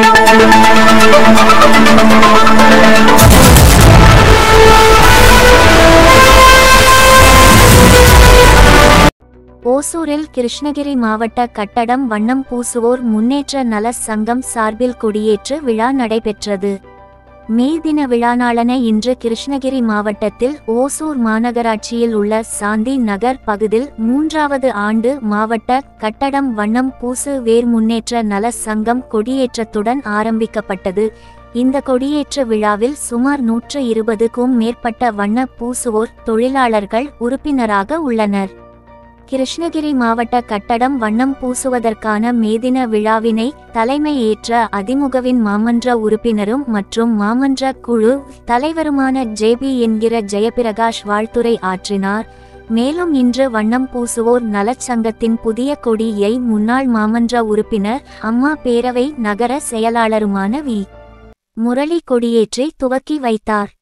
ஓசூரில் கிருஷ்ணகிரி மாவட்ட கட்டடம் வண்ணம் பூசுவோர் முன்னேற்ற நல சங்கம் சார்பில் கொடியேற்று விழா நடைபெற்றது மே தின விழா நாளான இன்று கிருஷ்ணகிரி மாவட்டத்தில் ஓசூர் மாநகராட்சியில் உள்ள சாந்தி நகர் பகுதியில் மூன்றாவது ஆண்டு மாவட்ட கட்டடம் வண்ணம் பூசு வேர் முன்னேற்ற நல சங்கம் கொடியேற்றத்துடன் ஆரம்பிக்கப்பட்டது இந்த கொடியேற்ற விழாவில் சுமார் நூற்று இருபதுக்கும் மேற்பட்ட வண்ண பூசுவோர் தொழிலாளர்கள் உறுப்பினராக உள்ளனர் கிருஷ்ணகிரி மாவட்ட கட்டடம் வண்ணம் பூசுவதற்கான மேதின விழாவினை தலைமை ஏற்ற அதிமுகவின் மாமன்ற உறுப்பினரும் மற்றும் மாமன்ற குழு தலைவருமான ஜேபி என்கிற ஜெயபிரகாஷ் வாழ்த்துரை ஆற்றினார் மேலும் இன்று வண்ணம் பூசுவோர் நலச்சங்கத்தின் புதிய கொடியை முன்னாள் மாமன்ற உறுப்பினர் அம்மா பேரவை நகர செயலாளருமான வி முரளி கொடியேற்றி துவக்கி வைத்தார்